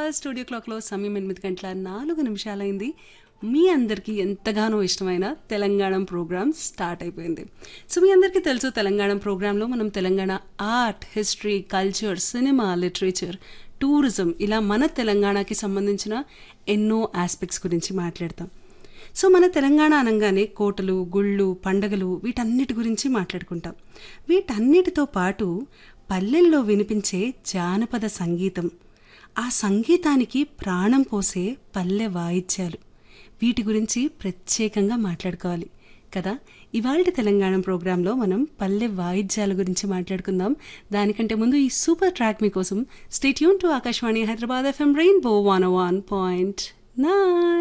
studio క్లాక్లో సమయం ఎనిమిది గంటల నాలుగు నిమిషాలైంది మీ అందరికీ ఎంతగానో ఇష్టమైన తెలంగాణ ప్రోగ్రామ్ స్టార్ట్ అయిపోయింది సో మీ అందరికీ తెలుసు తెలంగాణ ప్రోగ్రాంలో మనం Telangana art history culture cinema literature tourism ఇలా మన తెలంగాణకి సంబంధించిన ఎన్నో ఆస్పెక్ట్స్ గురించి మాట్లాడతాం సో మన తెలంగాణ అనగానే కోటలు గుళ్ళు పండగలు వీటన్నిటి గురించి మాట్లాడుకుంటాం వీటన్నిటితో పాటు పల్లెల్లో వినిపించే జానపద సంగీతం ఆ సంగీతానికి ప్రాణం పోసే పల్లె వాయిద్యాలు వీటి గురించి ప్రత్యేకంగా మాట్లాడుకోవాలి కదా ఇవాళ తెలంగాణ ప్రోగ్రాంలో మనం పల్లె వాయిద్యాల గురించి మాట్లాడుకుందాం దానికంటే ముందు ఈ సూపర్ ట్రాక్ మీకోసం stay tuned to Akashvani Hyderabad FM rainbow one one point nine